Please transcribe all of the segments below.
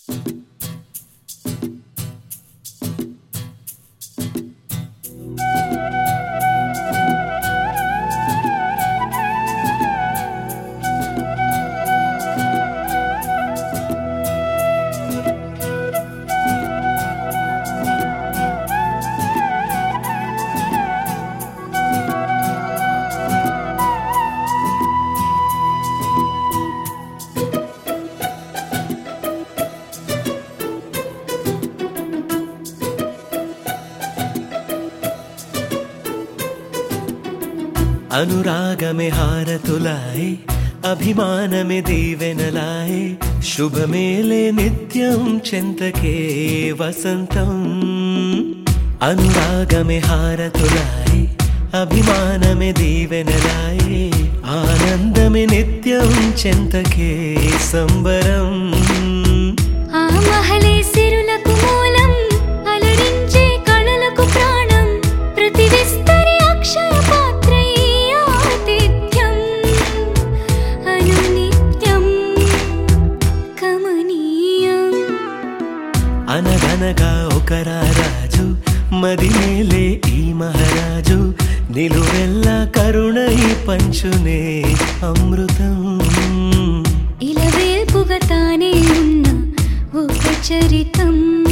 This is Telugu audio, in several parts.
అనురాగమే హారతులాయ్ అభిమానమే దీవెనలాయ్ శుభమేలే నిత్యం చెంతకే వసంతం అనురాగమే హారతులాయ్ అభిమానమే దీవెనలాయ్ ఆనందమే నిత్యం చెంతకే సంబరం ఆ మహలే సిరులకు మూలం అలరించే కళలకు ప్రాణం ప్రతి విస్తరి అక్షయ పాత్రై ఆతిథ్యం అనునిత్యం కమనీయం అనగనగా ఒక రాజు మదిమేలే ఈ మహారాజు నిలువెల్ల కరుణై పంచునే అమృతం ఇలవేల్పుగా తానే ఉన్న ఒక చరితం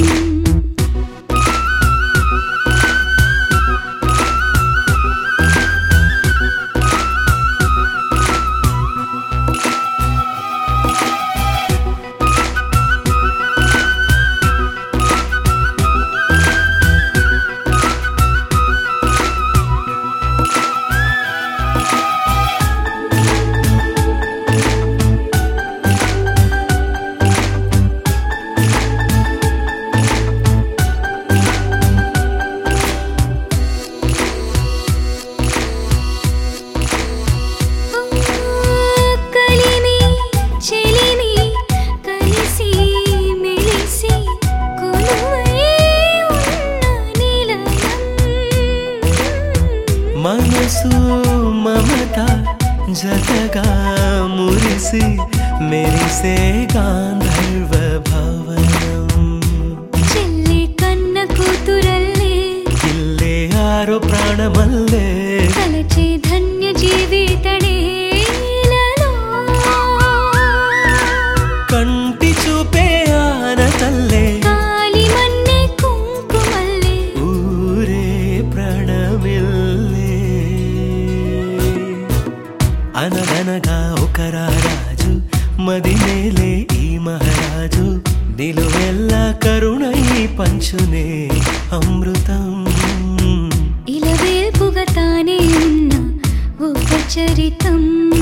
కలిమి చెలిమి కలిసి మెలిసి కొలువై ఉన్న నిలయం మనసు మమత జతగా మురిసి మెరిసే గాంధర్వ భవనం చెల్లి కన్న కూతురల్లే ఇల్లే ఆరో ప్రాణమల్లే కలచే ధన్య జీవితడే ఇలలో. కంటి చూపే ఆన తల్లే కాలి మన్నే కుంకుమల్లే ఊరే ప్రాణమిల్లే అనగనగా ఒక రాజు మదిమేలే ఈ మహారాజు నిలువెల్ల కరుణై పంచునే అమృతం ఇలవేల్పుగా తానే ఉన్న ఒక చరితం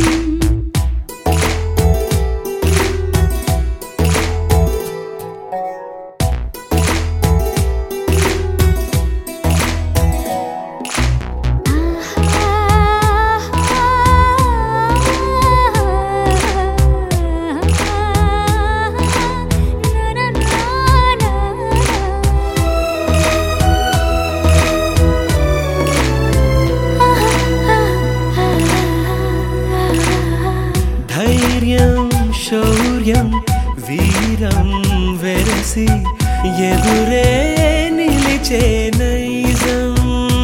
ధైర్యం శౌర్యం వీరం వెరసి ఎదురే నిలిచే నైజం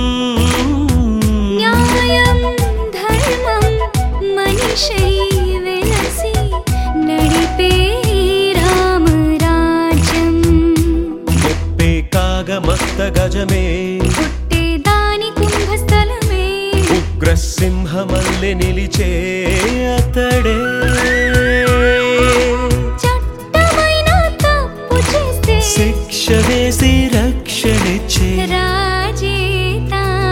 న్యాయం ధర్మం మనిషై వెలసి నడిపే రామరాజ్యం ముప్పే కాగమస్త గజమే పుట్టే దాని కుంభస్థలమే ఉగ్రసింహమల్లె నిలిచే అతడే చట్టమైన తప్పు చేస్తే శిక్ష వేసి రక్షణిచ్చే రాజే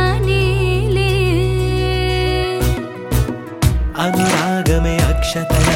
తానేలే అనురాగమే అక్షతల